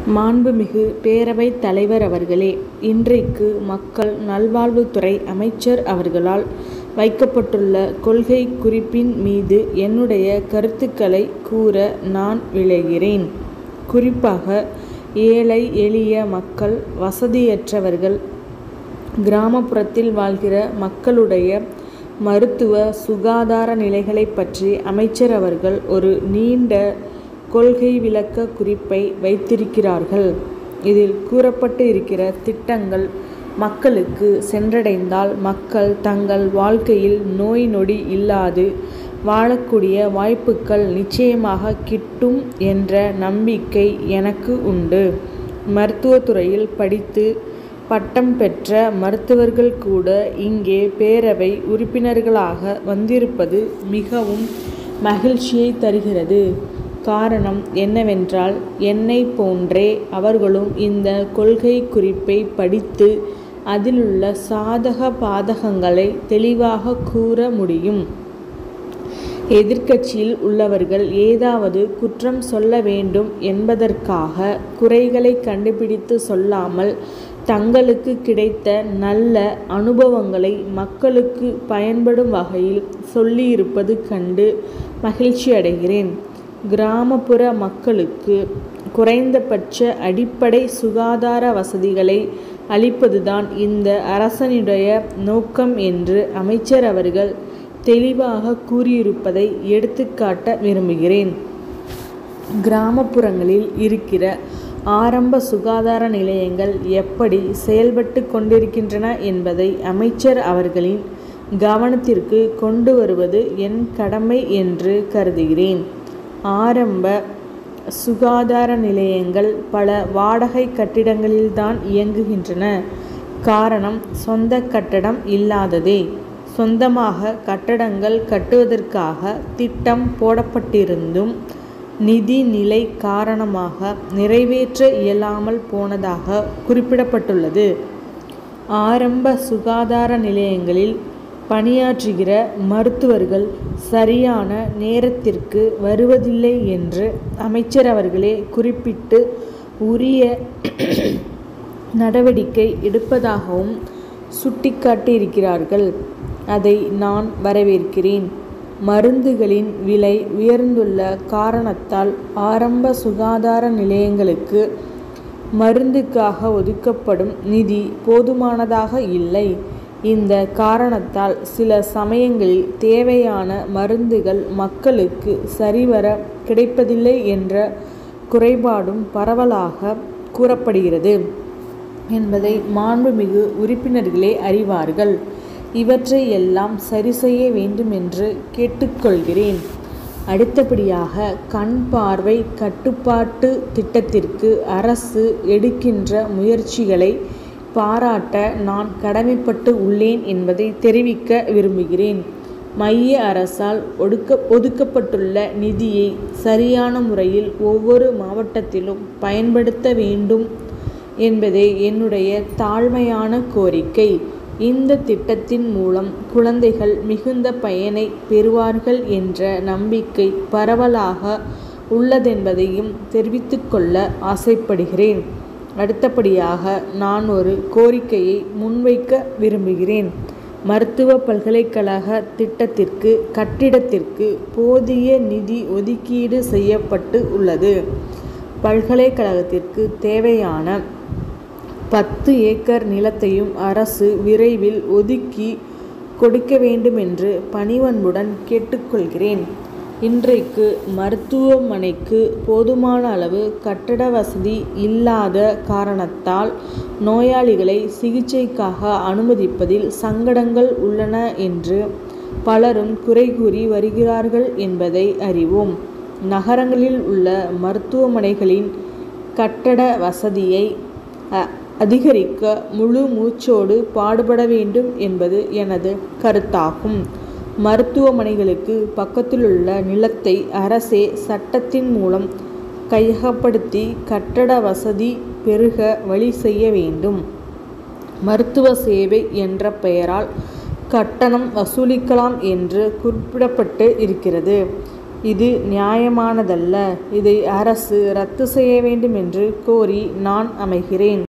மாண்புமிகு பேரவைத் தலைவர் அவர்களே இன்றைக்கு மக்கள் நல்வாழ்வுத்துறை அமைச்சர் அவர்களால் வைக்கப்பட்டுள்ள கொள்கைக் குறிப்பின் மீது என்னுடைய கருத்துக்களை கூற நான் விழைகிறேன். குறிப்பாக ஏழை எளிய மக்கள் வசதியற்றவர்கள் கிராமப்புறத்தில் வாழ்கிற மக்களுடைய மருத்துவ சுகாதார நிலைகளைப் பற்றி அமைச்சர் அவர்கள் ஒரு நீண்ட கொள்கை விளக்க குறிப்பை வைத்திருக்கிறார்கள். இதில் கூறப்பட்டு இருக்கிற திட்டங்கள் மக்களுக்கு சென்றடைந்தால் மக்கள் தங்கள் வாழ்க்கையில் நோய் நொடி இல்லாது வாழக்கூடிய வாய்ப்புக்கள் நிச்சயமாக கிட்டும் என்ற நம்பிக்கை எனக்கு உண்டு. மருத்துவத்துறையில் படித்து பட்டம் பெற்ற மருத்துவர்கள் கூட இங்கே பேரவை உறுப்பினர்களாக வந்திருப்பது மிகவும் மகிழ்ச்சியைத் தருகிறது. காரணம் என்னவென்றால் என்னைப் போன்றே அவர்களும் இந்த கொள்கைக் குறிப்பைப் படித்து அதிலுள்ள சாதக பாதகங்களை தெளிவாகக் கூற முடியும். எதிர்க்கட்சியில் உள்ளவர்கள் ஏதாவது குற்றம் சொல்ல வேண்டும் என்பதற்காக குறைகளைக் கண்டுபிடித்துச் சொல்லாமல் தங்களுக்கு கிடைத்த நல்ல அனுபவங்களை மக்களுக்கு பயன்படும் வகையில் சொல்லியிருப்பது கண்டு மகிழ்ச்சியடைகிறேன். கிராமப்புற மக்களுக்கு குறைந்தபட்ச அடிப்படை சுகாதார வசதிகளை அளிப்பதுதான் இந்த அரசினுடைய நோக்கம் என்று அமைச்சர் அவர்கள் தெளிவாகக் கூறியிருப்பதை எடுத்துக்காட்ட விரும்புகிறேன். கிராமப்புறங்களில் இருக்கிற ஆரம்ப சுகாதார நிலையங்கள் எப்படி செயல்பட்டுக் கொண்டிருக்கின்றன என்பதை அமைச்சர் அவர்களின் கவனத்திற்கு கொண்டு வருவது என் கடமை என்று கருதுகிறேன். ஆரம்ப சுகாதார நிலையங்கள் பல வாடகைக் கட்டிடங்களில்தான் இயங்குகின்றன. காரணம் சொந்தக் கட்டடம் இல்லாததே. சொந்தமாக கட்டடங்கள் கட்டுவதற்காக திட்டம் போடப்பட்டிருந்தும் நிதி நிலை காரணமாக நிறைவேற்ற இயலாமல் போனதாக குறிப்பிடப்பட்டுள்ளது. ஆரம்ப சுகாதார நிலையங்களில் பணியாற்றுகிற மருத்துவர்கள் சரியான நேரத்திற்கு வருவதில்லை என்று அமைச்சர் அவர்களே குறிப்பிட்டு உரிய நடவடிக்கை எடுப்பதாகவும் சுட்டிக்காட்டியிருக்கிறார்கள். அதை நான் வரவேற்கிறேன். மருந்துகளின் விலை உயர்ந்துள்ள காரணத்தால் ஆரம்ப சுகாதார நிலையங்களுக்கு மருந்துக்காக ஒதுக்கப்படும் நிதி போதுமானதாக இல்லை. இந்த காரணத்தால் சில சமயங்களில் தேவையான மருந்துகள் மக்களுக்கு சரிவர கிடைப்பதில்லை என்ற குறைபாடும் பரவலாகக் கூறப்படுகிறது என்பதை மாண்புமிகு உறுப்பினர்களே அறிவார்கள். இவற்றை எல்லாம் சரி செய்ய வேண்டுமென்று கேட்டுக் கொள்கிறேன். அடுத்தபடியாக கண் பார்வை கட்டுப்பாட்டு திட்டத்திற்கு அரசு எடுக்கின்ற முயற்சிகளை பாராட்ட நான் கடமைப்பட்டு உள்ளேன் என்பதை தெரிவிக்க விரும்புகிறேன். மைய அரசால் ஒதுக்கப்பட்டுள்ள நிதியை சரியான முறையில் ஒவ்வொரு மாவட்டத்திலும் பயன்படுத்த வேண்டும் என்பதே என்னுடைய தாழ்மையான கோரிக்கை. இந்த திட்டத்தின் மூலம் குழந்தைகள் மிகுந்த பயனைப் பெறுவார்கள் என்ற நம்பிக்கை பரவலாக உள்ளதென்பதையும் தெரிவித்துக் கொள்ள ஆசைப்படுகிறேன். அடுத்தபடியாக நான் ஒரு கோரிக்கையை முன்வைக்க விரும்புகிறேன். மருத்துவப் பல்கலைக்கழக திட்டத்திற்கு கட்டிடத்திற்கு போதிய நிதி ஒதுக்கீடு செய்யப்பட்டு உள்ளது. பல்கலைக்கழகத்திற்கு தேவையான பத்து ஏக்கர் நிலத்தையும் அரசு விரைவில் ஒதுக்கிக் கொடுக்க வேண்டுமென்று பணிவன்புடன் கேட்டுக் கொள்கிறேன். இன்றைக்கு மருத்துவமனைக்கு போதுமான அளவு கட்டட வசதி இல்லாத காரணத்தால் நோயாளிகளை சிகிச்சைக்காக அனுமதிப்பதில் சங்கடங்கள் உள்ளன என்று பலரும் குறை கூறி வருகிறார்கள் என்பதை அறிவோம். நகரங்களில் உள்ள மருத்துவமனைகளின் கட்டட வசதியை அதிகரிக்க முழு மூச்சோடு பாடுபட வேண்டும் என்பது எனது கருத்தாகும். மருத்துவமனைகளுக்கு பக்கத்திலுள்ள நிலத்தை அரசே சட்டத்தின் மூலம் கையகப்படுத்தி கட்டட வசதி பெருக வழி செய்ய வேண்டும். மருத்துவ சேவை என்ற பெயரால் கட்டணம் வசூலிக்கலாம் என்று குறிப்பிடப்பட்டு இருக்கிறது. இது நியாயமானதல்ல இதை அரசு ரத்து செய்ய வேண்டும் என்று கோரி நான் அமைகிறேன்